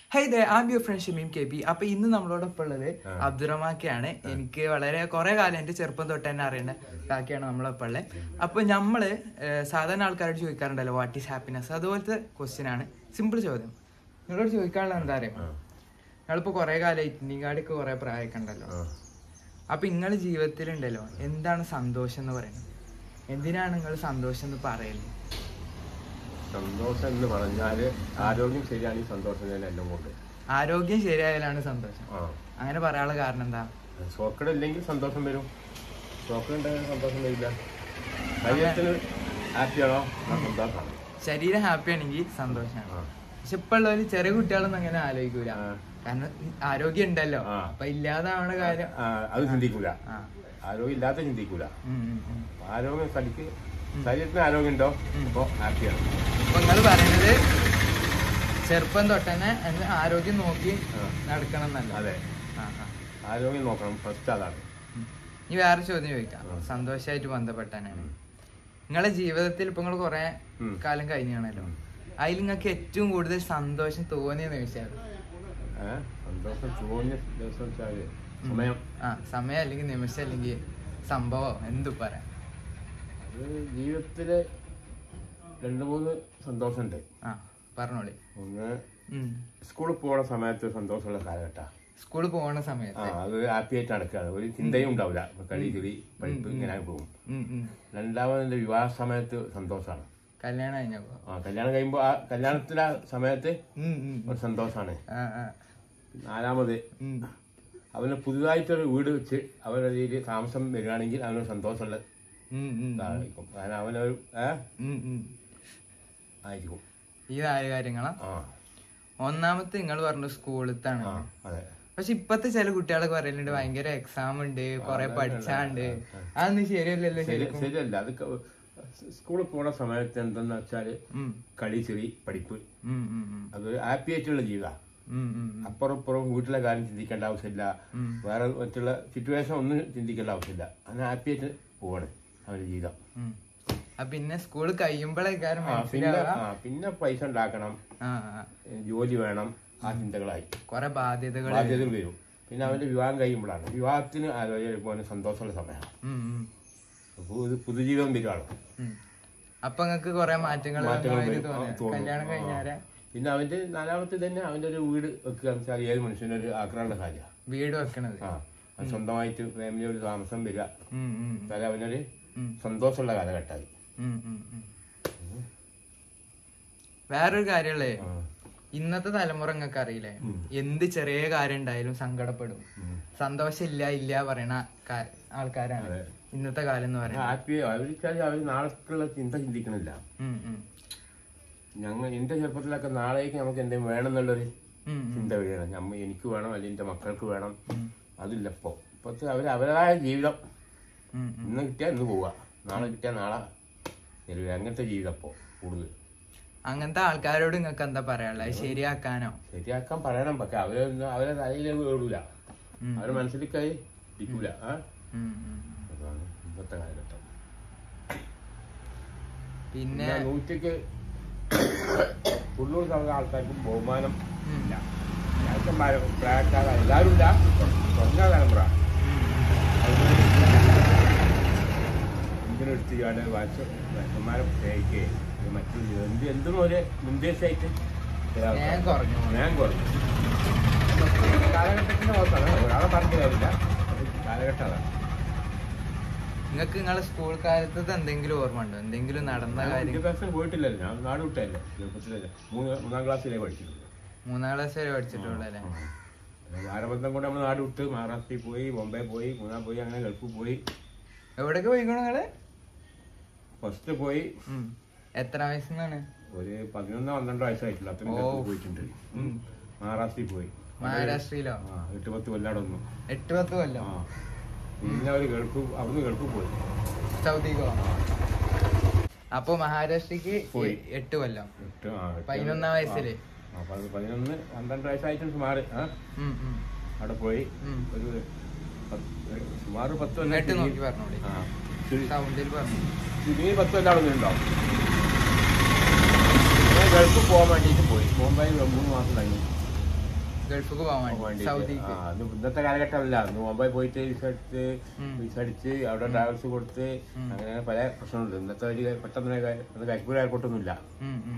High ദേ am your friend Shameem K P അപ്പൊ ഇന്ന് നമ്മളോടൊപ്പം ഉള്ളത് അബ്ദുറമാക്കയാണ് എനിക്ക് വളരെ കുറെ കാലം എന്റെ ചെറുപ്പം തൊട്ട് തന്നെ അറിയുന്ന കാക്കയാണ് നമ്മളൊപ്പം ഉള്ളത് അപ്പൊ നമ്മള് ഏഹ്, സാധാരണ ആൾക്കാരോട് ചോദിക്കാറുണ്ടല്ലോ വാട്ട് ഈസ് ഹാപ്പിനെസ് അതുപോലത്തെ ക്വസ്റ്റ്യൻ ആണ് സിമ്പിൾ ചോദ്യം നിങ്ങളോട് ചോദിക്കാനുള്ള എന്താ അറിയാം നിങ്ങളിപ്പോ കുറെ കാലമായിട്ട് നിങ്ങാടിക്ക് കുറെ പ്രായമൊക്കെ ഉണ്ടല്ലോ അപ്പൊ നിങ്ങളെ ജീവിതത്തിലുണ്ടല്ലോ എന്താണ് സന്തോഷം എന്ന് പറയുന്നത് എന്തിനാണ് നിങ്ങൾ സന്തോഷം എന്ന് പറയുന്നത് സന്തോഷം എന്ന് പറഞ്ഞാല് ആരോഗ്യം ശരിയാണെങ്കിൽ സന്തോഷം തന്നെ എല്ലാം കൊണ്ട് ആരോഗ്യം ശരിയായാലാണ് സന്തോഷം ആ അങ്ങനെ പറയാനുള്ള കാരണം എന്താ സോക്കട് ഇല്ലെങ്കിൽ സന്തോഷം വരും സോക്കട് ഉണ്ടെങ്കിൽ സന്തോഷം വരില്ല ശരീരത്തിന് ഹാപ്പിയാണോ ആ സന്തോഷമാണ് ശരീരം ഹാപ്പി ആണെങ്കിൽ സന്തോഷമാണ് ആ. പക്ഷെ ഇപ്പൊ ഉള്ളവര് ചെറിയ കുട്ടികളൊന്നും അങ്ങനെ ആലോചിക്കൂല ആ. കാരണം ആരോഗ്യം ഉണ്ടല്ലോ ആ. അപ്പൊ ഇല്ലാതാവണ കാര്യം ആ, അത് ചിന്തിക്കൂല ആ. ആരോഗ്യം ഇല്ലാത്ത ചിന്തിക്കൂല ഉം, ഉം, ഉം. ആരോഗ്യം തനിക്ക് ശരീരത്തിന് ആരോഗ്യം ഉണ്ടോ അപ്പൊ ഹാപ്പിയാണ് അപ്പൊ നിങ്ങൾ പറയുന്നത് ചെറുപ്പം തൊട്ട് തന്നെ എന്ന് ആരോഗ്യം നോക്കി ആ. നടക്കണം എന്നല്ല അതെ ആ, ആ. ആരോഗ്യം നോക്കണം ഫസ്റ്റ് അതാണ് ഉം. ഇനി വേറെ ചോദ്യം ചോദിക്കാം ആ. സന്തോഷമായിട്ട് ബന്ധപ്പെട്ടാണ് നിങ്ങളെ ജീവിതത്തിൽ ഇപ്പൊ നിങ്ങൾ കുറെ ഉം. കാലം കഴിഞ്ഞാണല്ലോ അതിൽ നിങ്ങൾക്ക് ഏറ്റവും കൂടുതൽ സന്തോഷം തോന്നിയ നിമിഷം ഏഹ് സന്തോഷം തോന്നിയ ദിവസം വെച്ചാല് സമയം ആ സമയം അല്ലെങ്കിൽ നിമിഷം അല്ലെങ്കിൽ സംഭവം എന്തു പറയാം അത് ജീവിതത്തില് രണ്ട് മൂന്ന് സന്തോഷമുണ്ട് ആ പറഞ്ഞോളി ഒന്ന് ഉം. സ്കൂളിൽ പോണ സമയത്ത് സന്തോഷമുള്ള കാലഘട്ടം സ്കൂളിൽ പോണ ആ സമയത്ത് അത് ഹാപ്പി ആയിട്ട് നടക്കുകയാണ് ഒരു ചിന്തയും ഉണ്ടാവില്ല ഇപ്പൊ കളി ചെളി പഠിപ്പ് ഇങ്ങനെ പോകും ഉം, ഉം. രണ്ടാമത് വിവാഹ സമയത്ത് സന്തോഷമാണ് കല്യാണം കഴിഞ്ഞപ്പോ ആ കല്യാണം കഴിയുമ്പോൾ ആ കല്യാണത്തിന്റെ ആ സമയത്ത് ഉം, ഉം. ഒരു സന്തോഷമാണ് ആ, ആ. നാലാമത് ഉം. അവന് പുതുതായിട്ടൊരു വീട് വെച്ച് അവരുടെ രീതിയിൽ താമസം വരികയാണെങ്കിൽ അവനൊരു സന്തോഷമുള്ള ഉം, ഉം. ഇതായിരിക്കും കാരണം അവനൊരു ഏ ഉം, ഉം. ആയിരിക്കും ഈ നാല് കാര്യങ്ങളാ ആ ഒന്നാമത്തെ നിങ്ങൾ പറഞ്ഞു സ്കൂളിലത്താണ് ആ അതെ പക്ഷെ ഇപ്പത്തെ ചില കുട്ടികളൊക്കെ പറയലുണ്ട് ഭയങ്കര എക്സാം ഉണ്ട് കൊറേ പഠിച്ചാണ്ട് അതൊന്നും ശരിയല്ലല്ലോ ശരി ശരിക്കും ശരിയല്ല അത് ക- സ്കൂളിൽ പോണ സമയത്ത് എന്തെന്ന് വെച്ചാല് ഉം. കളി ചെറി പഠിപ്പ് ഉം, ഉം, ഉം. അത് ഹാപ്പി ആയിട്ടുള്ള ജീവിതമാണ് ഉം, ഉം, ഉം. അപ്പുറം ഇപ്പുറം വീട്ടിലെ കാര്യം ചിന്തിക്കേണ്ട ആവശ്യമില്ല വേറെ മറ്റുള്ള സിറ്റുവേഷൻ ഒന്നും ചിന്തിക്കേണ്ട ആവശ്യമില്ല അങ്ങനെ ഹാപ്പി ആയിട്ട് പോവാണ് അവന്റെ ജീവിതം ഉം. ആ പിന്നെ സ്കൂൾ കഴിയുമ്പോഴേക്കാരും ആ, പിന്നെ മനസ്സിലാവുക ആ, പിന്നെ പൈസ ഉണ്ടാക്കണം ആ ആ. ഏ, ജോലി വേണം ആ ചിന്തകളായി കൊറേ ബാധ്യതകൾ ബാധ്യതകൾ വരും പിന്നെ അവന്റെ വിവാഹം കഴിയുമ്പോഴാണ് വിവാഹത്തിന് ആലോചന സന്തോഷമുള്ള സമയമാണ് ഉം, ഉം, അപ്പോൾ ഇത് പുതുജീവിതം വരികയാണ് ഉം. അപ്പൊ നിങ്ങക്ക് കൊറേ മാറ്റങ്ങൾ മാറ്റങ്ങൾ വന്നമാതിരി വരും. ആ, തോന്നി തോന്നും. കല്യാണം ആ. കഴിഞ്ഞാരെ പിന്നെ അവന്റെ നാലാമത്തെ തന്നെ അവന്റെ ഒരു വീട് വെക്കുക എന്ന് വെച്ചാൽ ഏത് മനുഷ്യനൊരു ആഗ്രഹമുള്ള കാര്യമാണ് വീട് വെക്കണത് ആ അത് സ്വന്തമായിട്ട് ഫാമിലി ഒരു താമസം വരിക ഉം, ഉം, ഉം. എന്നാലും അവനൊരു ഉം. സന്തോഷമുള്ള കാലഘട്ടമായി ഉം, ഉം, ഉം. വേറൊരു കാര്യമുള്ളേ ആ. ഇന്നത്തെ തലമുറ നിങ്ങൾക്ക് അറിയില്ലേ ഉം. എന്ത് ചെറിയ കാര്യം ഉണ്ടായാലും സങ്കടപ്പെടും ഉം. സന്തോഷം ഇല്ല ഇല്ല പറയണ കാ- ആൾക്കാരാണ് അതെ. ഇന്നത്തെ കാലം എന്ന് പറയുന്നത് ഹാപ്പി അവർക്ക് അവർ നാളേക്കുള്ള ചിന്ത ചിന്തിക്കണില്ല ഉം, ഉം. ഞങ്ങൾ എന്റെ ചെറുപ്പത്തിലൊക്കെ നാളേക്ക് നമുക്ക് എന്തെങ്കിലും വേണമെന്നുള്ളൊരു ഉം, ഉം. ചിന്ത വരികയാണ് നമ്മ എനിക്ക് വേണം അല്ലെങ്കിൽ എന്റെ മക്കൾക്ക് വേണം അതില്ല ഇപ്പൊ ഇപ്പത്തെ അവർ അവരുടേതായ ജീവിതം ഉം, ഉം. ഇന്ന് കിട്ടിയാൽ ഇന്ന് പോവുക നാളെ കിട്ടിയാൽ നാളെ വരിക അങ്ങനത്തെ ജീവിതം ഇപ്പോ കൂടുതൽ അങ്ങനത്തെ ആൾക്കാരോട് നിങ്ങൾക്ക് എന്താ പറയാനുള്ളത് അത് ശരിയാക്കാനോ ശരിയാക്കാൻ പറയണം പക്ഷെ അവരൊന്നും അവരെ തലയിൽ വീടൂല ഉം. അവരെ മനസ്സിലേക്കായി ഇരിക്കൂല ആ ഉം, ഉം. അതാണ് ഇന്നത്തെ കാലഘട്ടം പിന്നെ പിന്നെ നൂറ്റിക്ക് തൊണ്ണൂറ് ശതമാനം ആൾക്കാർക്ക് ബഹുമാനം ഉം. ഇല്ല രാജന്മാരും പ്രായക്കാർ എല്ലാവരും ഇല്ല കുറഞ്ഞ തലമുറ എന്തിനെടുത്തിയാണ് വാച്ചന്മാരെ സ്നേഹിക്കുകയും മറ്റു എന്ത് എന്തും ഒരു മുൻദേശമായിട്ട് സ്നേഹം കുറഞ്ഞു പോണു. സ്നേഹം കുറഞ്ഞു കാലഘട്ടത്തിന്റെ പുറത്താണ് ഒരാളെ പറഞ്ഞ കാര്യമില്ല അത് കാലഘട്ടം അതാണ് നിങ്ങൾക്ക് നിങ്ങളെ സ്കൂൾ കാലത്ത് എന്തെങ്കിലും ഓർമ്മ ഉണ്ടോ എന്തെങ്കിലും നടന്ന ഞാൻ കാര്യം വിദ്യാഭ്യാസം പോയിട്ടില്ലല്ലോ ഞാൻ നാട് വിട്ടല്ലേ ചെറുപ്പത്തിലല്ലേ മൂന്ന് മൂന്നാം ക്ലാസ്സിലേ പഠിച്ചിട്ടുള്ളൂ മൂന്നാം ക്ലാസ് വരെ പഠിച്ചിട്ടുള്ളൂ അല്ലേ ഭാരബന്ധം കൊണ്ട് നമ്മൾ നാട് വിട്ട് മഹാരാഷ്ട്രയിൽ പോയി ബോംബെ പോയി മൂന്നാർ പോയി അങ്ങനെ ഗൾഫിൽ പോയി എവിടേക്ക് പോയിക്കണു നിങ്ങള് ഫസ്റ്റ് പോയി ഉം. എത്ര വയസ്സെന്നാണ് ഒരു പതിനൊന്നോ പന്ത്രണ്ടോ വയസ്സായിട്ടില്ല അത്രയും ഓ. ഗൾഫിൽ പോയിട്ടുണ്ട് ഉം. മഹാരാഷ്ട്രയിൽ പോയി മഹാരാഷ്ട്രയിലോ ആ എട്ട് പത്ത് കൊല്ലാടെ വന്നു എട്ട് പത്ത് കൊല്ലം ആ പിന്നെ ഒരു ഗൾഫ് അവിടുന്ന് ഗൾഫിൽ പോയി സൗദിക്കോ അപ്പൊ മഹാരാഷ്ട്രക്ക് പോയി. എട്ട് കൊല്ലം എട്ട് ആ എട്ട് പതിനൊന്നാം വയസ്സില് ആ, പത് പതിനൊന്ന് പന്ത്രണ്ട് വയസ്സായിട്ട് സുമാർ ആ ഉം, ഉം, അവിടെ പോയി ഉം. ഒരു പത്ത്- സുമാർ പത്ത് കൊല്ലം ഇങ്ങോട്ട് നോക്കി ചുരുങ്ങി- പറഞ്ഞോളി ആ ചുരു- സൗണ്ടിൽ പറഞ്ഞു ചുരുങ്ങി പത്ത് കൊല്ലം അവിടെ ഉണ്ടാവും ഞാൻ ഗൾഫിൽ പോകാൻ വേണ്ടിയിട്ട് പോയി ബോംബെയിൽ മൂന്ന് മാസം കഴിഞ്ഞു ഗൾഫിക്ക് പോകാൻ വേണ്ടി വേണ്ടിയിട്ട്. സൗദിക്ക് ആ, അന്ന് ഇന്നത്തെ കാലഘട്ടമല്ല അന്ന് മുംബൈ പോയിട്ട് വിസ എടുത്ത് ഉം. വിസ അടിച്ച് അവിടെ ട്രാവൽസ് കൊടുത്ത് ഉം. അങ്ങനെ പല പ്രശ്നമുണ്ട് ഇന്നത്തെ ഒരു പെട്ടെന്ന് കരിപ്പൂർ എയർപോർട്ടൊന്നുമില്ല ഉം, ഉം.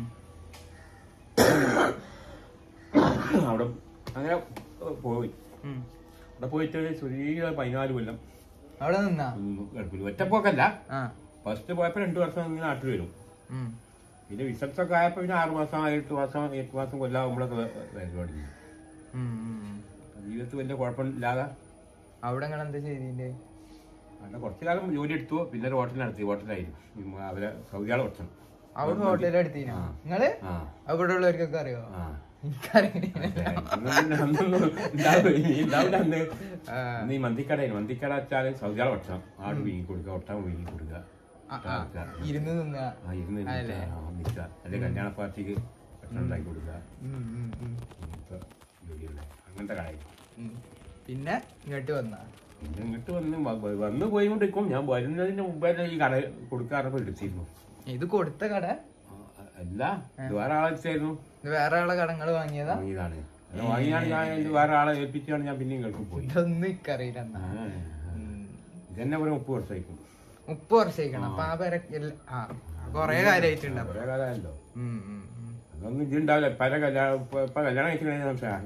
അവിടെ അങ്ങനെ പോയി ഉം. അവിടെ പോയിട്ട് ചെറിയ പതിനാല് കൊല്ലം അവിടെ നിന്നാ നിന്ന് ഗൾഫിൽ ഒറ്റപ്പോക്കല്ല ആ ഫസ്റ്റ് പോയപ്പോൾ രണ്ടു വർഷം ഇങ്ങനെ നാട്ടിൽ വരും ഉം. പിന്നെ വിസത്തൊക്കെ ആയപ്പോൾ പിന്നെ ആറ് മാസം എട്ട് മാസം എട്ട് മാസം കൊല്ലാകുമ്പോഴൊക്കെ പരിപാടി ഉം, ഉം, ഉം. ജീവിതത്തിൽ വലിയ കുഴപ്പമില്ലാതെ അവിടെ നിങ്ങൾ എന്താ ചെയ്തിന്റെ അവിടെ കുറച്ചു കാലം ജോലി എടുത്തു പിന്നെ ഒരു ഹോട്ടൽ നടത്തി ഹോട്ടലായിരുന്നു ഉം, അവരെ സൗദിയാളെ ഹോട്ടൽ അവിടെ ഹോട്ടലിൽ എടുത്തീനോ ആ. നിങ്ങള് ആ അവിടെ ഉള്ളവർക്കൊക്കെ അറിയോ ആ എനിക്കറിയില്ല അന്നൊന്നും ഉണ്ടാവില്ല ഉണ്ടാവില്ല അന്ന് ആ. അന്ന് ഈ മന്തിക്കടയിൽ മന്തിക്കട വെച്ചാൽ സൗദിയാളെ ഭക്ഷണം ആട് വീങ്ങി കൊടുക്കുക ഒട്ടകം വീങ്ങി കൊടുക്കുക ആ, ആ. ഇരുന്ന് നിന്ന ആ ഇരുന്ന് അതല്ലേ? നിൽക്കുക അല്ലെങ്കിൽ കല്യാണ പാർട്ടിക്ക് ഭക്ഷണം ഉണ്ടാക്കി കൊടുക്കുക ഉം, ഉം, ഉം. ഇങ്ങനത്തെ ജോലിയുള്ള അങ്ങനത്തെ കാര്യം ഉം. പിന്നെ ഇങ്ങോട്ട് വന്ന പിന്നെ ഇങ്ങോട്ട് വന്ന് വ- വ- വന്ന് പോയിക്കൊണ്ടിരിക്കും ഞാൻ വരുന്നതിന് മുമ്പേ തന്നെ ഈ കട കൊടുക്കാറൊക്കെ എടുത്തിരുന്നു ഇത് കൊടുത്ത കട ആ, അല്ല ഇത് വേറെ ആളെ എടുത്തായിരുന്നു ഇത് വേറെ ആളെ കടങ്ങൾ വാങ്ങിയതാ വാങ്ങിയതാണ് അത് വാങ്ങിയാണ് ഞാൻ ഇത് വേറെ ആളെ ഏൽപ്പിച്ചാണ് ഞാൻ പിന്നെയും ഗൾഫിൽ പോയി ഇതൊന്നും ഇക്കറിയില്ല എന്നാ ആ, ഇതന്നെ ഒരു മുപ്പത് വർഷമായിരിക്കും മുപ്പത് വർഷമായിക്കണം അപ്പൊ ആ പേരെ എല്ല- ആ കൊറേ കാര്യമായിട്ടുണ്ട് കുറേ കാലമായല്ലോ ഉം, ഉം, ഉം. അതൊന്നും ഇതുണ്ടാവില്ല പല കല്യാണം ഇപ്പൊ ഇപ്പൊ കല്യാണം കഴിച്ചു സംശയം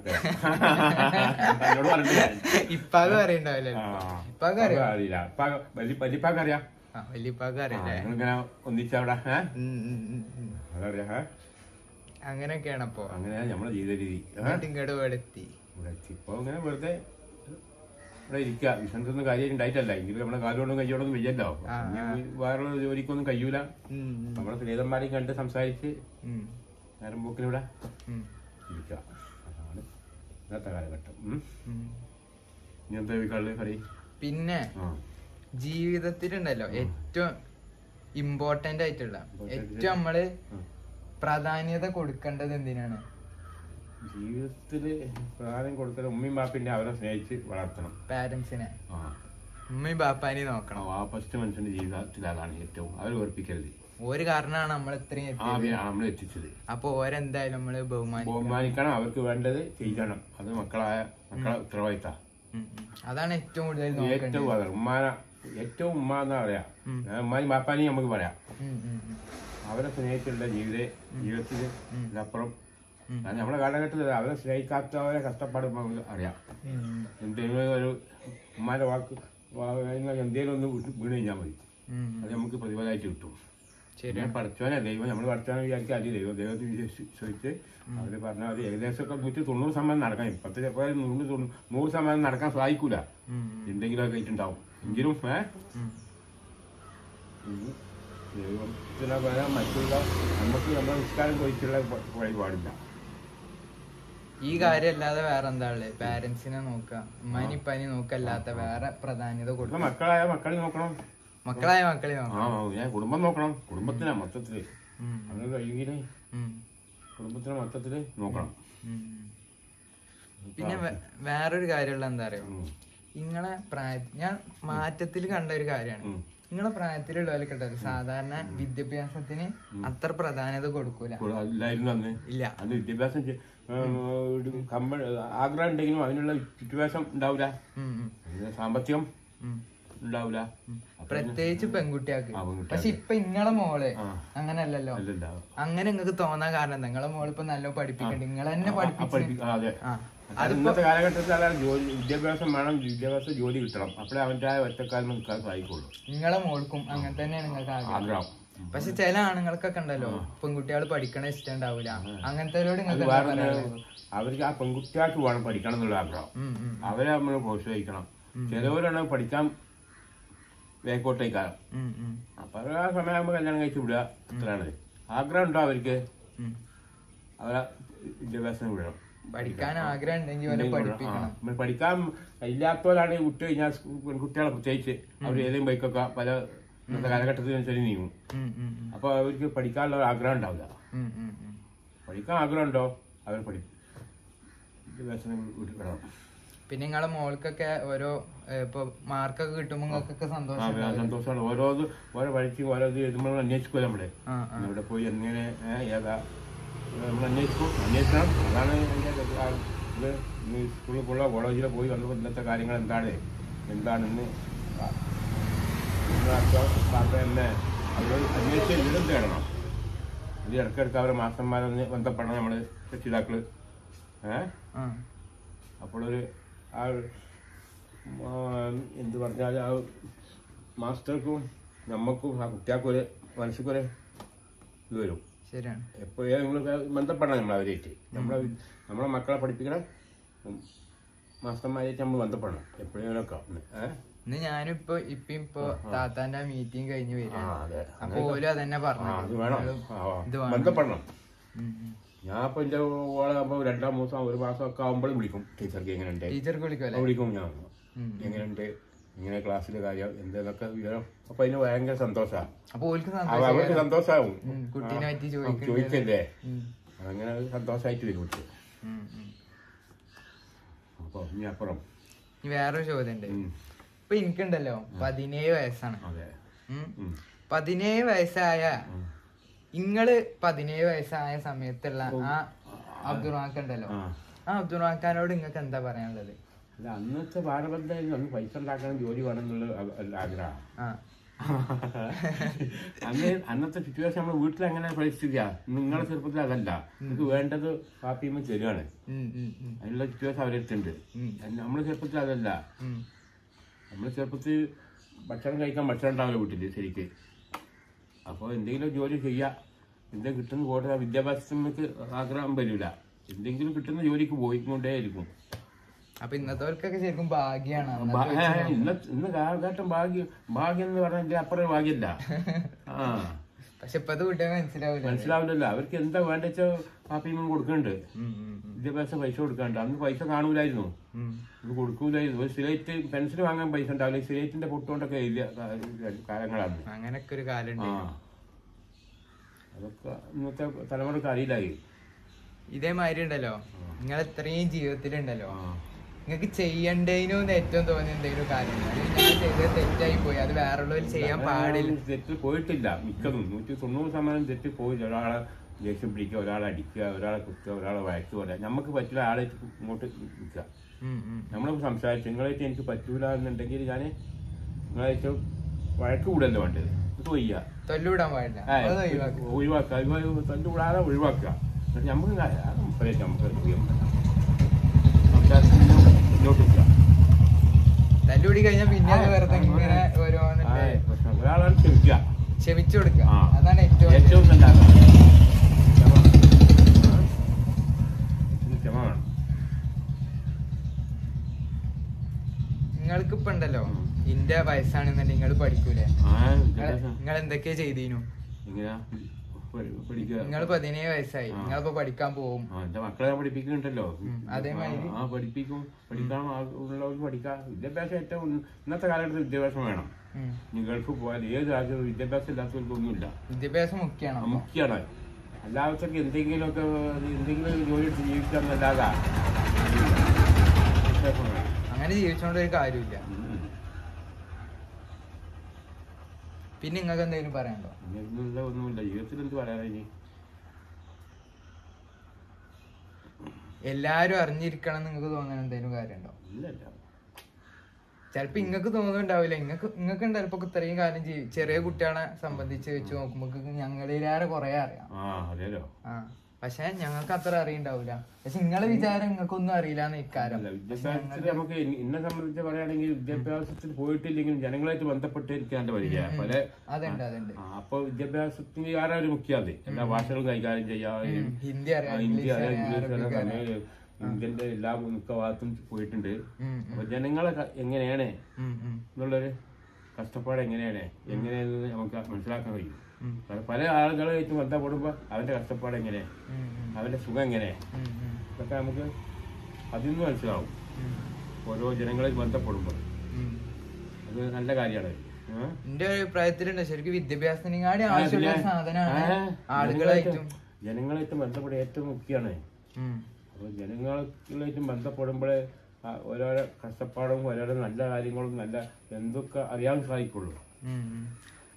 എന്നോട് പറഞ്ഞിട്ടില്ല ഇപ്പാക്ക് അറിയണ്ടാവില്ലേ ആ, ഇപ്പാക്ക് അറിയോ ഇപ്പാക്ക് അറിയില്ല ഇപ്പാക്ക് വലിയ വലിയപ്പാക്ക് അറിയാം ആ വലിയപ്പാക്ക് അറിയില്ലേ നിങ്ങളിങ്ങനെ ഒന്നിച്ചവിടെ ഏഹ് ഉം, ഉം, ഉം, ഉം. അതറിയാം ഏഹ് അങ്ങനെയൊക്കെയാണ് അപ്പൊ അങ്ങനെയാണ് നമ്മുടെ ജീവിത രീതി ഏഹ് എന്നിട്ട് ഇങ്ങോട്ട് എടുത്തി ഇവിടെ എത്തി. ഇപ്പൊ ഇങ്ങനെ വെറുതെ ഇവിടെ ഇരിക്കുക ബിസിനസ് ഒന്നും കാര്യം ഉണ്ടായിട്ടല്ല എങ്കിലും നമ്മുടെ കാലോണ്ടും കയ്യോടൊന്നും വയ്യല്ലോ ആ, ഇനി വേറുള്ള ജോലിക്കൊന്നും കഴിയൂല ഉം, ഉം, നമ്മുടെ സ്ത്രീധന്മാരെയും കണ്ട് സംസാരിച്ച് ഉം, നേരം പോക്കിനിവിടെ ഉം, ഇരിക്കുക അതാണ് ഇന്നത്തെ കാലഘട്ടം ഉം. ഉം. ഇനി എന്താ കള്ള് കറി പിന്നെ ആ ജീവിതത്തിലുണ്ടല്ലോ ഏറ്റവും ഇമ്പോർട്ടന്റ് ആയിട്ടുള്ള Important. ഏറ്റവും നമ്മള് ഉം. പ്രാധാന്യത കൊടുക്കേണ്ടത് എന്തിനാണ് ജീവിതത്തില് പ്രാധാന്യം കൊടുക്കുന്ന ഉമ്മയും ബാപ്പിന്റെ അവരെ സ്നേഹിച്ച് വളർത്തണം പാരന്റ്സിനെ ആ ഉമ്മയും ബാപ്പാനെയും നോക്കണം ആ ഫസ്റ്റ് മനുഷ്യന്റെ ജീവിതത്തിൽ അതാണ് ഏറ്റവും അവർ വെറുപ്പിക്കരുത് ഒരു കാരണമാണ് നമ്മൾ ഇത്രയും ആ എത്തിയത് നമ്മൾ എത്തിച്ചത് അപ്പൊ ഓരെന്തായാലും നമ്മള് ബഹുമാനിക്കണം ബഹുമാനിക്കണം അവർക്ക് വേണ്ടത് ചെയ്യണം അത് മക്കളായ മക്കളെ ഉത്തരവാദിത്ത ഉം, ഉം. അതാണ് ഏറ്റവും കൂടുതൽ ഏറ്റവും നോക്കേണ്ടത് അതാണ് ഉമ്മാന ഏറ്റവും ഉമ്മ എന്നാ പറയാ ഉം. ഞാൻ ഉമ്മാനും ബാപ്പാനെയും നമുക്ക് പറയാം ഉം, ഉം, ഉം. അവരെ സ്നേഹിച്ചുള്ള ജീവിത ജീവിതത്തിൽ ഉം. ഇതിനപ്പുറം ഉം. ഞാൻ നമ്മുടെ കാലഘട്ടത്തിൽ അവരെ സ്നേഹിക്കാത്തവരെ കഷ്ടപ്പാട് നമുക്ക് അറിയാം ഉം, ഉം. എന്തെങ്കിലും ഒരു ഉമ്മാന്റെ വാക്ക് വാ- എന്തെങ്കിലും ഒന്ന് വീണ് വീണ് കഴിഞ്ഞാൽ മതി ഉം, ഉം. അത് നമുക്ക് പ്രതിഫലമായിട്ട് കിട്ടും ശരി പിന്നെ പഠിച്ചവനെ ദൈവം നമ്മൾ പഠിച്ചവനെ വിചാരിക്കുക അല്ല ദൈവം ദൈവത്തെ വിശ്വസിച്ച് അവര് പറഞ്ഞ മതി ഏകദേശം ഒക്കെ നൂറ്റി തൊണ്ണൂറ് ശതമാനം നടക്കണം ഇപ്പത്തെ ചിലപ്പോൾ നൂറ് തൊണ്ണൂ- നൂറ് ശതമാനം നടക്കാൻ സാധിക്കൂല ഉം, എന്തെങ്കിലുമൊക്കെ ആയിട്ടുണ്ടാവും എങ്കിലും ഏ ഉം. ഇത് ദൈവത്തിനെ പോലെ മറ്റുള്ള നമുക്ക് നമ്മുടെ നിസ്കാരം കുറിച്ചുള്ള വഴിപാടില്ല ഈ കാര്യമല്ലാതെ വേറെ എന്താ ഉള്ളത് പാരന്റ്സിനെ നോക്കുക ഉമ്മാനി ഇപ്പാനി നോക്കല്ലാത്ത വേറെ പ്രാധാന്യത ഇപ്പൊ കൊടുക്കുക മക്കളായ മക്കളെ നോക്കണം മക്കളായ മക്കളെ ആ നോക്കണം ഞാൻ കുടുംബം നോക്കണം കുടുംബത്തിനാ മൊത്തത്തില് ഉം, അത് കഴിയുമെങ്കിൽ ഉം, കുടുംബത്തിനെ മൊത്തത്തില് നോക്കണം ഉം. പിന്നെ വേ- വേറൊരു കാര്യമുള്ള എന്താ അറിയോ ഉം. നിങ്ങളെ പ്രായ ഞാൻ മാറ്റത്തിൽ കണ്ട ഒരു കാര്യമാണ് ഉം. നിങ്ങളെ പ്രായത്തിലുള്ളവരൊക്കെ ഉണ്ടല്ലോ സാധാരണ വിദ്യാഭ്യാസത്തിന് അത്ര പ്രാധാന്യത കൊടുക്കൂല ഇപ്പോൾ അല്ലായിരുന്നു അന്ന് ഇല്ല അന്ന് വിദ്യാഭ്യാസം ചെ- ഏഹ് ഒരു കമ്പ ആഗ്രഹം ഉണ്ടെങ്കിലും അതിനുള്ള വിദ്യാഭ്യാസം ഉണ്ടാവില്ല ഉം, ഉം, അതിന് സാമ്പത്തികം ഉം. ഉണ്ടാവില്ല അപ്പൊ പ്രത്യേകിച്ച് പെൺകുട്ടിയാക്ക് ആ, പെൺകുട്ടികൾക്ക്. പക്ഷെ ഇപ്പൊ ഇങ്ങളെ മോള് ആ. അങ്ങനല്ലല്ലോ അല്ലല്ല അങ്ങനെ നിങ്ങൾക്ക് തോന്നാൻ കാരണം എന്താ നിങ്ങളെ മോള് ഇപ്പൊ നല്ല പഠിപ്പിക്കണ്ട നിങ്ങൾ തന്നെ ആ, പഠിപ്പിച്ച് പഠിപ്പി- ആ, അതെ ആ അത് ഇന്നത്തെ കാലഘട്ടത്തിൽ അതാണ് ജോലി വിദ്യാഭ്യാസം വേണം വിദ്യാഭ്യാസം ജോലി കിട്ടണം അപ്പോഴേ അവന്റെ ആ ഒറ്റക്കാലം നിൽക്കാൻ സാധിക്കുള്ളൂ നിങ്ങളെ മോൾക്കും അങ്ങനെ തന്നെയാണ് നിങ്ങൾക്ക് ആഗ്രഹം ആഗ്രഹം പക്ഷെ ചില ആണുങ്ങൾക്കൊക്കെ ഉണ്ടല്ലോ പെൺകുട്ടികൾ പഠിക്കണ ഇഷ്ടം ഉണ്ടാവില്ല അങ്ങനത്തെ അത് നിങ്ങൾക്ക് വേറെ ഒന്ന് അവർക്ക് ആ പെൺകുട്ടികൾക്ക് വേണം പഠിക്കണം എന്നുള്ള ആഗ്രഹം ഉം, ഉം, അവരെ നമ്മൾ പ്രോത്സാഹിക്കണം ചിലവരാണ് പഠിക്കാൻ വേക്കോട്ടേക്കാലം ഉം, ഉം, അപ്പൊ അത് ആ സമയമാകുമ്പോൾ കല്യാണം കഴിച്ച് വിടുക അത്രയാണ് ആഗ്രഹം ഉണ്ടോ അവർക്ക് ഉം. അവരെ വിദ്യാഭ്യാസം വിടണം പഠിക്കാൻ ആഗ്രഹം ഉണ്ടെങ്കിൽ അവരെ പഠിപ്പിക്കണം ആ, പഠിക്കാൻ ഇല്ലാത്തവരാണ് വിട്ട് കഴിഞ്ഞാൽ പെൺകുട്ടികളെ പ്രത്യേകിച്ച് അവർ ഏതെങ്കിലും ബൈക്കൊക്കെ പല ഇന്നത്തെ കാലഘട്ടത്തിനനുസരിച്ച് നീങ്ങും ഉം, ഉം, ഉം, അപ്പൊ അവർക്ക് പഠിക്കാനുള്ള ഒരു ആഗ്രഹം ഉണ്ടാവില്ല ഉം, ഉം, ഉം. പഠിക്കാൻ ആഗ്രഹം ഉണ്ടോ അവർ പഠി വിദ്യാഭ്യാസം വിടണം പിന്നെ നിങ്ങളെ മോൾക്കൊക്കെ ഓരോ ഏ, ഇപ്പൊ മാർക്കൊക്കെ കിട്ടുമ്പോ നിങ്ങൾക്കൊക്കെ ആ സന്തോഷം ആ, സന്തോഷമാണ് ഓരോത് ഓരോ വഴിക്ക് ഓരോ ഇത് എഴുതുമ്പോൾ അന്വേഷിക്കുമല്ലോ നമ്മള് ആ ആ ഇവിടെ പോയി എങ്ങനെ ഏ, ഏതാ നമ്മൾ അന്വേഷിക്കും അന്വേഷിക്കണം അതാണ് എൻ്റെ ആ ഇത് ഇന്ന് സ്കൂളിൽ പോലുള്ള കോളേജിൽ പോയി വന്നപ്പോൾ ഇന്നത്തെ കാര്യങ്ങൾ എന്താണ് എന്താണെന്ന് ആ- ഇന്ന് അച്ഛൻ താത്ത തന്നെ അവർ അന്വേഷിച്ച് വിവരം തേടണം ഇത് ഇടയ്ക്കിടയ്ക്ക് അവരെ മാസ്റ്റർമാരൊന്ന് ബന്ധപ്പെടണം നമ്മൾ രക്ഷിതാക്കൾ ഏഹ് ആ അപ്പോൾ ഒരു ആ ആ, എന്ത് പറഞ്ഞാൽ ആ മാസ്റ്റർക്കും നമുക്കും ആ കുട്ടികൾക്കും ഒരു മനസ്സിക്കൊരു ഇത് വരും ശരിയാണ് എപ്പോഴും നമ്മൾ ബന്ധപ്പെടണം നമ്മൾ അവരായിട്ട് നമ്മളെ നമ്മളെ മക്കളെ പഠിപ്പിക്കണ മാസ്റ്റർമാരായിട്ട് നമ്മൾ ബന്ധപ്പെടണം എപ്പോഴേലൊക്കെ ഏഹ് ഇന്ന് ഞാനും ഇപ്പൊ ഇപ്പൊ ഇപ്പൊ താത്താന്റെ മീറ്റിംഗ് കഴിഞ്ഞ് ആ വരികയാണ് അതെ അപ്പൊ ഓലും അതന്നെ ആ പറഞ്ഞു അത് വേണം ആ, ആ. ഇത് വേണം. ബന്ധപ്പെടണം ഞാൻ ഇപ്പൊ എന്റെ ഓളാകുമ്പോ രണ്ടാം മാസം ഒരു മാസം ഒക്കെ ആകുമ്പോഴും വിളിക്കും ടീച്ചർക്ക് എങ്ങനെയുണ്ട് ടീച്ചർക്ക് വിളിക്കുമല്ലേ അപ്പൊ വിളിക്കും ഞാൻ ഉം. എങ്ങനെയുണ്ട് ഇങ്ങനെ ക്ലാസ്സിലെ കാര്യം എന്തെന്നൊക്കെ വിവരം അപ്പൊ അതിന് ഭയങ്കര സന്തോഷമാണ് അപ്പൊ ഓൽക്ക് അവർക്ക് സന്തോഷം സന്തോഷാവും ഉം, കുട്ടീനെ പറ്റി ആ, ചോദിക്കണ്ടേ? ചോദിക്കല്ലേ ഉം. അങ്ങനെ ഒരു സന്തോഷമായിട്ട് വരും കുട്ടി ഉം, ഉം. അപ്പൊ ഇനി അപ്പുറം ഇനി വേറൊരു ചോദ്യം ഉണ്ട് ഉം, ഇപ്പൊ എനിക്കുണ്ടല്ലോ പതിനേഴ് വയസ്സാണ് അതെ ഉം. ഉം. പതിനേഴ് വയസ്സായ ഉം. ഇങ്ങള് പതിനേഴ് വയസ്സായ സമയത്തുള്ള ആ അബ്ദുൾ ഉണ്ടല്ലോ ആ ആ അബ്ദുൾ ഖാനോട് നിങ്ങൾക്ക് എന്താ പറയാനുള്ളത് അല്ല അന്നത്തെ ഭാരബന്ധം അന്ന് പൈസ ഉണ്ടാക്കണം ജോലി വേണം എന്നുള്ള ആ- ആ- ആഗ്രഹം ആ അന്ന് അന്നത്തെ സിറ്റുവേഷൻ നമ്മുടെ വീട്ടിൽ അങ്ങനെ പരിസ്ഥിതിയാ നിങ്ങളുടെ ചെറുപ്പത്തിൽ അതല്ല നിങ്ങൾക്ക് വേണ്ടത് പാപ്പിയമ്മ തരികയാണ് ഉം, ഉം, ഉം, അതിനുള്ള സിറ്റുവേഷൻ അവരെടുത്തുണ്ട് ഉം, നമ്മുടെ ചെറുപ്പത്തിൽ അതല്ല ഉം. നമ്മുടെ ചെറുപ്പത്തിൽ ഭക്ഷണം കഴിക്കാൻ ഭക്ഷണം ഉണ്ടാവില്ല വീട്ടിൽ ശരിക്ക് അപ്പോൾ എന്തെങ്കിലും ജോലി ചെയ്യാം എന്തെങ്കിലും കിട്ടുന്ന പോട്ടെ വിദ്യാഭ്യാസത്തിനൊക്കെ ആഗ്രഹം വരില്ല എന്തെങ്കിലും കിട്ടുന്ന ജോലിക്ക് പോയിക്കൊണ്ടേ ഇരിക്കും അപ്പൊ ഇന്നത്തോൽക്കൊക്കെ ശരിക്കും ഭാഗ്യാണ് ഭാ- ഏ, ഇന്ന് ഇന്ന് കാലഘട്ടം ഭാഗ്യം ഭാഗ്യം എന്ന് പറഞ്ഞാൽ അപ്പുറം ഭാഗ്യല്ല ആ പക്ഷെ ഇപ്പത്തെ കുട്ടികൾ മനസ്സിലാവില്ല മനസ്സിലാവില്ലല്ലോ അവർക്ക് എന്താ വേണ്ട വെച്ചാൽ പാപ്പിയും കൊടുക്കുന്നുണ്ട് ഉം, ഉം, ഉം, വിദ്യാഭ്യാസം പൈസ കൊടുക്കാണ്ട് അന്ന് പൈസ കാണൂലായിരുന്നു ഉം. ഇത് കൊടുക്കൂലായിരുന്നു ഒരു സിലേറ്റ് പെൻസിൽ വാങ്ങാൻ പൈസ ഉണ്ടാവില്ല സിലേറ്റിന്റെ പൊട്ടുകൊണ്ടൊക്കെ എഴുതിയ കാ- കാലങ്ങളാണ് അങ്ങനൊക്കെ ഒരു കാലുണ്ട് ആ അതൊക്കെ ഇന്നത്തെ തലമുറക്ക് അറിയില്ലായി ഇതേമാതിരി ഉണ്ടല്ലോ നിങ്ങൾ ഇത്രയും ജീവിതത്തിലുണ്ടല്ലോ ആ നിങ്ങൾക്ക് ചെയ്യണ്ടേനു ഏറ്റവും തോന്നിയ എന്തെങ്കിലും കാര്യം ഞാൻ ചെയ്തത് തെറ്റായി പോയി അത് വേറുള്ളവർ ചെയ്യാൻ പാടില്ല തെറ്റ് പോയിട്ടില്ല മിക്കതും നൂറ്റി തൊണ്ണൂറ് ശതമാനം തെറ്റ് പോയില്ല ഒരാളെ ദേഷ്യം പിടിക്കുക ഒരാളെ അടിക്കുക ഒരാളെ കുത്തുക ഒരാളെ വഴക്ക് പറയാം നമുക്ക് പറ്റില്ല ആളെ ഇങ്ങോട്ട് നിൽക്കുക ഉം, ഉം. നമ്മളിപ്പോൾ സംസാരിച്ചു നിങ്ങളായിട്ട് എനിക്ക് പറ്റൂല എന്നുണ്ടെങ്കിൽ ഞാൻ നിങ്ങളായിട്ട് വഴക്ക് കൂടല്ലോ വേണ്ടത് ഇത് വയ്യ തൊല്ലുവിടാൻ പാടില്ല ആ, അത് ഒഴിവാക്കുക ഒഴിവാക്കുക ഒഴിവാ- തന്റെ കൂടാതെ ഒഴിവാക്കുക എന്നിട്ട് നമുക്ക് കാ- അത് മുപ്പരേറ്റ് നമുക്ക് ചെയ്യാൻ പറ്റില്ല. സംസാരത്തിന് മുന്നോട്ട് നിൽക്കുക തല്ലുപിടി കഴിഞ്ഞാൽ പിന്നെ അത് വെറുതെ ഇങ്ങനെ ആ, ഓരോന്നിട്ട് പ്രശ്നം. ഒരാളാണ് ക്ഷമിക്കുക ക്ഷമിച്ചു കൊടുക്കുക ആ. അതാണ് ഏറ്റവും ഏറ്റവും നല്ല അതാണ്. ക്ഷമ. ആ. ഇത് ക്ഷമ വേണം നിങ്ങൾക്ക് ഇപ്പൊ ഉണ്ടല്ലോ ഉം. ഇന്റെ വയസ്സാണെന്നുണ്ടെങ്കിൽ നിങ്ങൾ പഠിക്കൂലേ ആ വിദ്യാഭ്യാസം നിങ്ങൾ എന്തൊക്കെയാ ചെയ്തീനു എങ്ങനെയാ പഠി- പഠിക്കുക നിങ്ങൾ പതിനേഴ് വയസ്സായി ആ. നിങ്ങളിപ്പോ പഠിക്കാൻ പോവും ആ എന്റെ മക്കളെ ഞാൻ പഠിപ്പിക്കുന്നുണ്ടല്ലോ ഉം, അതേമാതിരി. ആ പഠിപ്പിക്കും പഠിക്കാൻ ആ- ഉള്ളവർക്ക് പഠിക്കാം വിദ്യാഭ്യാസം ഏറ്റവും ഉന്ന- ഇന്നത്തെ കാലഘട്ടത്തിൽ വിദ്യാഭ്യാസം വേണം ഉം. ഇനി ഗൾഫ് പോയാൽ ഏത് രാജ്യത്തും വിദ്യാഭ്യാസം ഇല്ലാത്തവർക്കൊന്നുമില്ല വിദ്യാഭ്യാസം മുഖ്യമാണ് അപ്പൊ. മുഖ്യമാണ് അല്ലാത്തവർക്ക് എന്തെങ്കിലുമൊക്കെ എന്തെങ്കിലും ഒരു ജോലി എടുത്ത് ജീവിക്കാന്നല്ലാതെ വിദ്യാഭ്യാസം വേണം. അങ്ങനെ ജീവിച്ചോണ്ട് ഒരു കാര്യമില്ല ഉം. പിന്നെ നിങ്ങൾക്ക് എന്തെങ്കിലും പറയാനുണ്ടോ ഇങ്ങനെയുള്ള ഒന്നുമില്ല ജീവിതത്തിൽ എന്ത് പറയാനാ ഇനി എല്ലാരും അറിഞ്ഞിരിക്കണം എന്ന് നിങ്ങൾക്ക് തോന്നാൻ എന്തെങ്കിലും കാര്യമുണ്ടോ ഇല്ലല്ല ചിലപ്പോ ഇങ്ങക്ക് തോന്നുന്നുണ്ടാവില്ല ഇങ്ങക്ക് ഇങ്ങക്ക് ചിലപ്പോ ഇത്രയും കാലം ജീവി ചെറിയ കുട്ടികളെ സംബന്ധിച്ച് വെച്ച് നോക്കുമ്പോ ഞങ്ങളിലേറെ കുറെ അറിയാം ആ അതേലോ ആ പക്ഷെ ഞങ്ങൾക്ക് അത്ര അറിയണ്ടാവില്ല പക്ഷെ നിങ്ങളെ വിചാരം നിങ്ങൾക്കൊന്നും അറിയില്ല എന്ന് ഇക്കാരം അല്ല വിദ്യാഭ്യാസത്തിൽ നമുക്ക് ഇ- എന്നെ സംബന്ധിച്ച് പറയുകയാണെങ്കിൽ വിദ്യാഭ്യാസത്തിൽ പോയിട്ടില്ലെങ്കിലും ജനങ്ങളായിട്ട് ബന്ധപ്പെട്ട് എനിക്ക് നല്ല പരിചയം പല അതുണ്ട് അതുണ്ട് ആ, അപ്പൊ വിദ്യാഭ്യാസത്തിന് ആരാ ഒരു മുഖ്യാത് എല്ലാ ഭാഷകളും കൈകാര്യം ചെയ്യാം ഉം. ഹിന്ദി അറിയാം ഹിന്ദി ഇംഗ്ലീഷ് അറിയാം അറിയാം ഇംഗ്ലീഷ് അറിയാം അറബിക് അറിയാം തമിഴ് ഇന്ത്യന്റെ എല്ലാ മിക്ക ഭാഗത്തും പോയിട്ടുണ്ട് ഉം, അപ്പൊ ജനങ്ങളെ ക- എങ്ങനെയാണ് ഉം, ഉം, എന്നുള്ളൊരു കഷ്ടപ്പാട് എങ്ങനെയാണ് എങ്ങനെയാണെന്ന് നമുക്ക് മനസ്സിലാക്കാൻ കഴിയും ഉം, പല- പല ആളുകളായിട്ട് ബന്ധപ്പെടുമ്പോൾ അവന്റെ കഷ്ടപ്പാട് എങ്ങനെ ഉം, ഉം, അവന്റെ സുഖം എങ്ങനെ ഉം, ഉം, ഇതൊക്കെ നമുക്ക് അതിൽ നിന്ന് മനസ്സിലാവും ഉം, ഓരോ ജനങ്ങളിൽ ബന്ധപ്പെടുമ്പോൾ ഉം. അത് നല്ല കാര്യമാണ് എന്റെ ഒരു അഭിപ്രായത്തിലുണ്ട് ശരിക്കും വിദ്യാഭ്യാസത്തിനെക്കാടി ആവശ്യമുള്ള ഒരു സാധനമാണ് ആളുകളായിട്ടും ജനങ്ങളായിട്ട് ബന്ധപ്പെടാൻ ഏറ്റവും മുഖ്യമാണ് ഉം, അപ്പോൾ ജനങ്ങളായിട്ടും ബന്ധപ്പെടുമ്പോൾ ഓരോരോ കഷ്ടപ്പാടും ഓരോരോ നല്ല കാര്യങ്ങളും നല്ല എന്തൊക്കെ അറിയാൻ സാധിക്കുള്ളൂ ഉം, ഉം.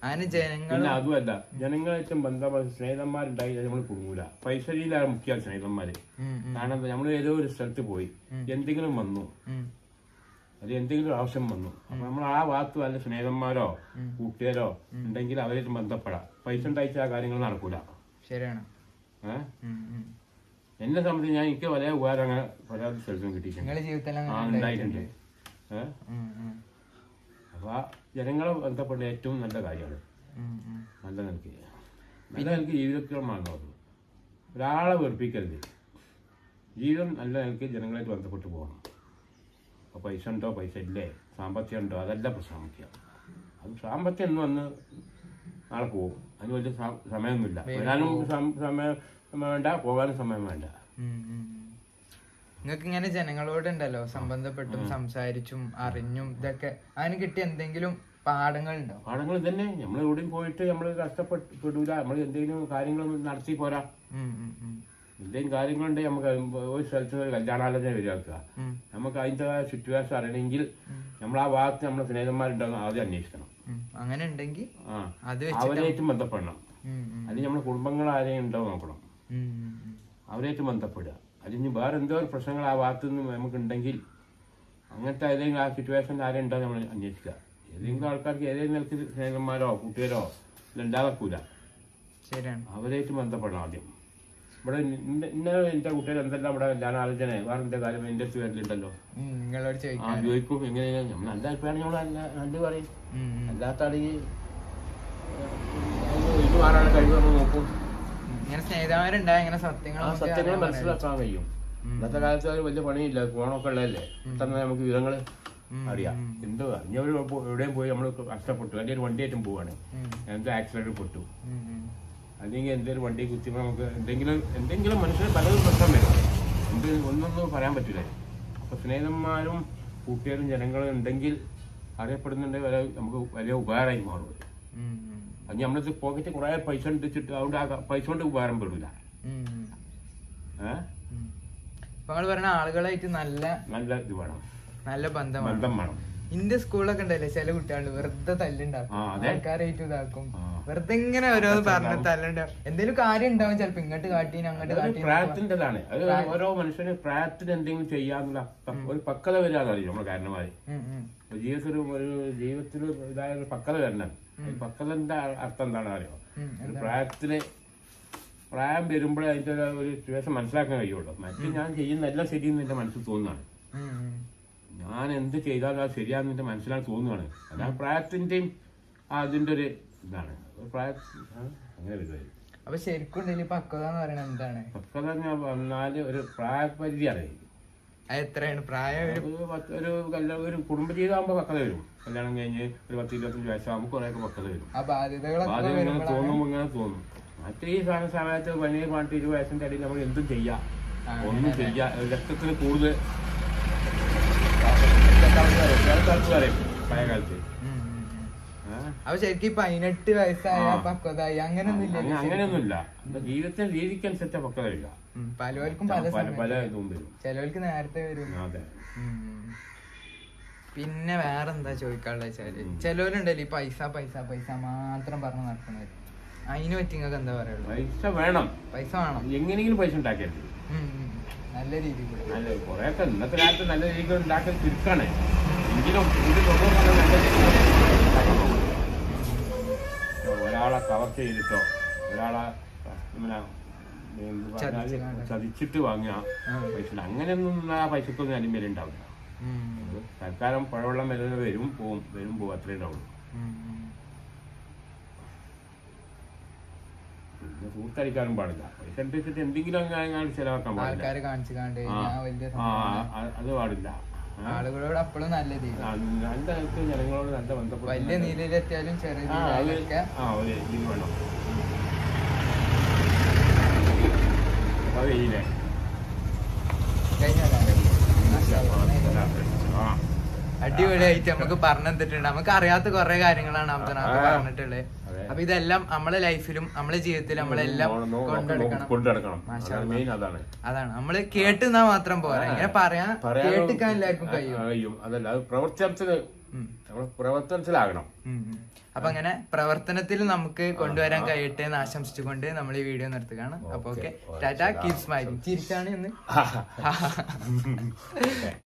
അതിന് ജനങ്ങൾ പിന്നെ അതുമല്ല ജനങ്ങളായിട്ടും ബന്ധപ്പെട്ട സ്നേഹിതന്മാരുണ്ടായി നമ്മൾ കുടുങ്ങൂല പൈസയിലാണ് മുഖ്യ സ്നേഹിതന്മാര് ഉം, ഉം, കാരണം നമ്മൾ ഏതോ ഒരു സ്ഥലത്ത് പോയി എന്തെങ്കിലും വന്നു ഉം. അത് എന്തെങ്കിലും ഒരു ആവശ്യം വന്നു അപ്പൊ നമ്മൾ ആ ഭാഗത്ത് വല്ല സ്നേഹിതന്മാരോ കൂട്ടുകാരോ ഉണ്ടെങ്കിൽ അവരായിട്ട് ബന്ധപ്പെടാം പൈസ ഉണ്ടായിട്ട് ആ കാര്യങ്ങൾ നടക്കൂല ശരിയാണ് ഏഹ് ഉം, ഉം. എന്നെ സംബന്ധിച്ച് ഞാൻ എനിക്ക് വലിയ ഉപകാരം അങ്ങനെ പല സ്ഥലത്തും കിട്ടിയിട്ടുണ്ട് നിങ്ങളെ ജീവിതത്തിൽ ആ അങ്ങനെ ഉണ്ടായിട്ടുണ്ട് ഏഹ് ഉം, ഉം, അപ്പൊ ആ ജനങ്ങളെ ബന്ധപ്പെട്ട ഏറ്റവും നല്ല കാര്യമാണ് ഉം, ഉം. നല്ല നിലക്ക് നല്ല നിലക്ക് ജീവിതക്രമമാണ് ഒരാളെ വെറുപ്പിക്കരുത് ജീവിതം നല്ല നിലക്ക് ജനങ്ങളായിട്ട് ബന്ധപ്പെട്ട് പോകണം അപ്പോൾ പൈസ ഉണ്ടോ പൈസ ഇല്ലേ സാമ്പത്തികം ഉണ്ടോ അതല്ല പ്രശ്നം മുഖ്യം അത് സാമ്പത്തികം എന്ന് വന്ന് നാളെ പോകും അതിന് വലിയ സ- സമയമൊന്നുമില്ല വരാനും സം- സമയം വേണ്ട പോകാനും സമയം വേണ്ട ഉം, ഉം, ഉം. നിങ്ങക്ക് ഇങ്ങനെ ജനങ്ങളോടുണ്ടല്ലോ സംബന്ധപ്പെട്ടും സംസാരിച്ചും അറിഞ്ഞും ഇതൊക്കെ അതിന് കിട്ടിയ എന്തെങ്കിലും പാഠങ്ങൾ ഉണ്ടോ പാഠങ്ങൾ തന്നെ നമ്മൾ എവിടെയും പോയിട്ട് നമ്മൾ കഷ്ടപ്പെടൂല നമ്മൾ എന്തെങ്കിലും കാര്യങ്ങൾ നടത്തി പോരാ ഉം, ഉം, ഉം. എന്തെങ്കിലും കാര്യങ്ങളുണ്ടെങ്കിൽ നമുക്ക് ഒരു സ്ഥലത്ത് ഒരു കല്യാണാലോചന വരിക ഉം, നമുക്ക് അതിൻ്റെ സിറ്റുവേഷൻ അറിയണമെങ്കിൽ നമ്മൾ ആ ഭാഗത്ത് നമ്മളെ സ്നേഹിതന്മാരുണ്ടെന്ന് ആദ്യം അന്വേഷിക്കണം ഉം. അങ്ങനെ ഉണ്ടെങ്കിൽ ആ അത് വെച്ച് അവരായിട്ടും ബന്ധപ്പെടണം ഉം, ഉം, അല്ലെങ്കിൽ നമ്മുടെ കുടുംബങ്ങൾ ആരെയും ഉണ്ടോ നോക്കണം ഉം, ഉം, ഉം. അവരായിട്ട് ബന്ധപ്പെടുക അതിന് വേറെ എന്തോ ഒരു പ്രശ്നങ്ങൾ ആ ഭാഗത്ത് നിന്ന് നമുക്കുണ്ടെങ്കിൽ അങ്ങനത്തെ ഏതെങ്കിലും ആ സിറ്റുവേഷൻ ആരെയും ഉണ്ടോ നമ്മൾ അന്വേഷിക്കുക ഏതെങ്കിലും ആൾക്കാർക്ക് ഏതെങ്കിലും നിലക്ക് സ്നേഹിതന്മാരോ കൂട്ടുകാരോ ഉണ്ടാകൂല ശരിയാണ് അവരായിട്ട് ബന്ധപ്പെടണം ആദ്യം ഇവിടെ ഇന്ന- ഇന്നലെ എൻ്റെ കുട്ടികൾ എന്തെല്ലാം ഇവിടെ കല്യാണ ആലോചന വേറെ എന്താ കാര്യം എൻ്റെ അടുത്ത് വരലുണ്ടല്ലോ ഉം, നിങ്ങളോട് ആ ചോദിക്കാം ചോദിക്കും എങ്ങനെയാണ് നമ്മൾ നല്ല അഭിപ്രായം നമ്മൾ നല്ല പറയും ഉം, ഉം. അല്ലാത്താണെങ്കിൽ ഇത് മാറാൻ കഴിവ് നമ്മൾ നോക്കും ഉം. ഇങ്ങനെ സ്നേഹിതന്മാരുണ്ടായ ഇങ്ങനെ സത്യങ്ങൾ ആ നമുക്ക് സത്യങ്ങൾ അറിയാൻ മനസ്സിലാക്കാൻ കഴിയും ഇന്നത്തെ കാലത്ത് അത് വലിയ പണിയില്ല ഫോണൊക്കെ ഉള്ളതല്ലേ പെട്ടെന്ന് നമുക്ക് വിവരങ്ങൾ അറിയാം എന്തോ ഇനി ഒരു എവിടെയും പോയി നമ്മൾ കഷ്ടപ്പെട്ടു അല്ലെങ്കിൽ ഒരു വണ്ടിയായിട്ടും പോവാണ് ഉം, എന്തോ ആക്സിഡന്റ് പൊട്ടു ഉം, ഉം. അല്ലെങ്കിൽ എന്തെങ്കിലും വണ്ടി കുത്തിയപ്പോൾ നമുക്ക് എന്തെങ്കിലും എന്തെങ്കിലും മനുഷ്യർ പലതും പ്രശ്നം വരും എന്ത് ഒന്നൊന്നും പറയാൻ പറ്റില്ല അപ്പൊ സ്നേഹിതന്മാരും കൂട്ടുകാരും ജനങ്ങളും ഉണ്ടെങ്കിൽ അറിയപ്പെടുന്നുണ്ടെങ്കിൽ വരെ നമുക്ക് വലിയ ഉപകാരമായി മാറും ഉം, ഉം. അത് നമ്മളത് പോക്കറ്റ് കുറേ പൈസ ഉണ്ടിച്ചിട്ട് അതുകൊണ്ട് ആ പൈസ കൊണ്ട് ഉപകാരം പെടില്ല ഉം, ഉം. ഏഹ് ഉം. ഇപ്പൊ നിങ്ങൾ പറയുന്ന ആളുകളായിട്ട് നല്ല നല്ല ഇത് വേണം നല്ല ബന്ധമാണ് ബന്ധം വേണം ഇന്റെ സ്കൂളൊക്കെ ഉണ്ടല്ലേ ചില കുട്ടികൾ വെറുതെ ആ, തല്ലുണ്ടാക്കും അതെ. ആൾക്കാരായിട്ട് ഇതാക്കും ആ. വെറുതെ ഇങ്ങനെ ഓരോന്ന് പറഞ്ഞ് തല്ലുണ്ടാവും എന്തെങ്കിലും കാര്യം ഉണ്ടാവും ചിലപ്പോ ഇങ്ങോട്ട് കാട്ടീന് അങ്ങോട്ട് അതൊരു കാട്ടീന് പ്രായത്തിൻ്റെതാണ് അത് ഓരോ മനുഷ്യന് പ്രായത്തിന് എന്തെങ്കിലും ചെയ്യാന്നുള്ള പ- ഒരു പക്വത വരാന്നറിയും നമ്മുടെ കാരണന്മാര് ഉം, ഉം. ജീവിതത്തിൽ ഒരു ജീവിതത്തിൽ ഇതായ ഒരു പക്വത വരണം ഈ പക്വതന്റെ അർത്ഥം എന്താണ് അറിയോ ഉം, ഒരു പ്രായത്തില് പ്രായം വരുമ്പോഴേ അതിന്റെ ഒരു- ഒരു സിറ്റുവേഷൻ മനസ്സിലാക്കാൻ കഴിയുള്ളൂ മറ്റു ഞാൻ ചെയ്യുന്ന എല്ലാം ശരിയെന്ന് എന്റെ മനസ്സിൽ തോന്നുന്നതാണ് ഉം, ഉം. ഞാൻ എന്ത് ചെയ്താലും അത് ശരിയാണെന്ന് എന്റെ മനസ്സിലാണ് തോന്നുന്നതാണ് അതാണ് പ്രായത്തിന്റെയും ആ അതിന്റെ ഒരു ഇതാണ് ഒരു പ്രായ ആ, അങ്ങനെ വരുന്നത് അപ്പൊ ശരിക്കും ഉണ്ടെങ്കിൽ പക്വത എന്ന് പറയുന്നത് എന്താണ് പക്വത എന്ന് പറഞ്ഞാല് ഒരു പ്രായപരിധിയാണ് അത് എത്രയാണ് പ്രായം ഒരു ഒരു പത്ത് ഒരു കല്യാണം ഒരു കുടുംബജീവിതമാകുമ്പോൾ പക്വത വരും കല്യാണം കഴിഞ്ഞ് ഒരു പത്ത് ഇരുപത്തഞ്ച് വയസ്സാകുമ്പോൾ കുറേയൊക്കെ പക്വത വരും ആ ബാധ്യതകളൊക്കെ ആദ്യം ഇങ്ങനെ വരുമ്പോഴാണ് തോന്നുമ്പോൾ ഇങ്ങനെ തോന്നും മറ്റേ ഈ സമയ- സമയത്ത് പതിനേഴ് പതിനെട്ട് ഇരുപത് വയസ്സിന്റെ ഇടയിൽ നമ്മൾ എന്തും ചെയ്യാം ആ, ഒന്നും ചെയ്യാം രക്തത്തിന് കൂടുതൽ കാലത്ത് പറയും പഴയ കാലത്ത് ഉം, ഉം, ഉം. ആ? അപ്പൊ ശരിക്കും ഈ പതിനെട്ട് വയസ്സായ ആ. പക്വതായി അങ്ങനൊന്നും അങ്ങ- ഇല്ല അങ്ങനെയൊന്നുമില്ല നമ്മുടെ ജീവിതത്തിന്റെ രീതിക്കനുസരിച്ച പക്വതയില്ല പലവർക്കും പല പല സമയം പല ഇതും വരും ചിലവർക്ക് നേരത്തെ വരും അതെ ഉം. പിന്നെ വേറെന്താ ചോദിക്കാനുള്ള വെച്ചാല് ചിലവരുണ്ടല്ലോ ഈ പൈസ പൈസ പൈസ മാത്രം പറഞ്ഞു നടക്കുന്നത് അതിന് പറ്റി നിങ്ങൾക്ക് എന്താ പറയുള്ളൂ പൈസ വേണം പൈസ വേണം എങ്ങനെയെങ്കിലും പൈസ ഉണ്ടാക്കരുത് ഉം, ഉം. നല്ല രീതിയിൽ കൂടെ നല്ല കുറെയൊക്കെ ഇന്നത്തെ കാലത്ത് നല്ല രീതിയിൽ ഉണ്ടാക്കൽ ചുരുക്കാണ് എങ്കിലും ഇത് തൊണ്ണൂറ് ശതമാനം നല്ല രീതിയിൽ ഉണ്ടാക്കാൻ നോക്കണം. ഒരാളെ കവർ ചെയ്തിട്ടോ ഒരാളെ ഇങ്ങനെ എന്ത് പറഞ്ഞാല് ചതിച്ചുകാണ്ട്. ചതിച്ചിട്ട് വാങ്ങിയ ആ. പൈസ അങ്ങനെയൊന്നും ആ പൈസക്കൊന്നും അതിന് വില ഉണ്ടാവില്ല ഉം, അത് തൽക്കാലം പുഴവെള്ളം വരുന്നത് വരും പോവും വരും പോവും അത്രേ ഉണ്ടാവുള്ളൂ ഉം, ഉം. പിന്നെ സൂത്തടിക്കാനും പാടില്ല പൈസ എടുത്തിട്ട് എന്തെങ്കിലും അങ്ങ് അങ്ങ് ചെലവാക്കാൻ പാടില്ല ആൾക്കാരെ കാണിച്ചു കാണ്ട് ആ, ഞാൻ വലിയ ആ, സംഭവമാണ്. ആ, അത് പാടില്ല ആ. ആളുകളോട് അപ്പോഴും നല്ല രീതി ആ, നല്ല നിലക്ക് ജനങ്ങളോട് നല്ല ബന്ധപ്പെട്ട് വലിയ നിലയിലെത്തിയാലും ചെറിയ ആ, അത് നിലയിലൊക്കെ ആ, ഒരു ഇത് വേണം അപ്പൊ വെയിലേ കഴിഞ്ഞാലോ? മാഷാ അല്ലാ. ആ അടിപൊളിയായിട്ട് നമുക്ക് പറഞ്ഞു തന്നിട്ടുണ്ട് നമുക്ക് അറിയാത്ത കുറെ കാര്യങ്ങളാണ് അബ്ദുനാഥ് ആ. പറഞ്ഞിട്ടുള്ളത് അതെ. അപ്പൊ ഇതെല്ലാം നമ്മളെ ലൈഫിലും നമ്മളെ ജീവിതത്തിലും നമ്മളെല്ലാം നോ- നോ- കൊണ്ടെടുക്കണം കൊണ്ടെടുക്കണം മാഷാ അതാണ് മെയിൻ അതാണ് അതാണ് നമ്മള് കേട്ടുന്നാ മാത്രം പോരാ ഇങ്ങനെ പറയാൻ പറയാനും- കേട്ടിക്കാൻ എല്ലാവർക്കും കഴിയും ആ, കഴിയും അതല്ല അത് പ്രവർത്തനത്തിന് ഉം. നമ്മൾ പ്രവർത്തനത്തിലാകണം ഉം, ഉം. അപ്പൊ അങ്ങനെ പ്രവർത്തനത്തിൽ നമുക്ക് കൊണ്ടുവരാൻ കഴിയട്ടെ എന്ന് ആശംസിച്ചുകൊണ്ട് നമ്മൾ ഈ വീഡിയോ നിർത്തുകയാണ് അപ്പൊ ഓക്കെ ടാറ്റ കീപ് സ്മൈലിംഗ് ചിരിച്ചാണ് എന്ന്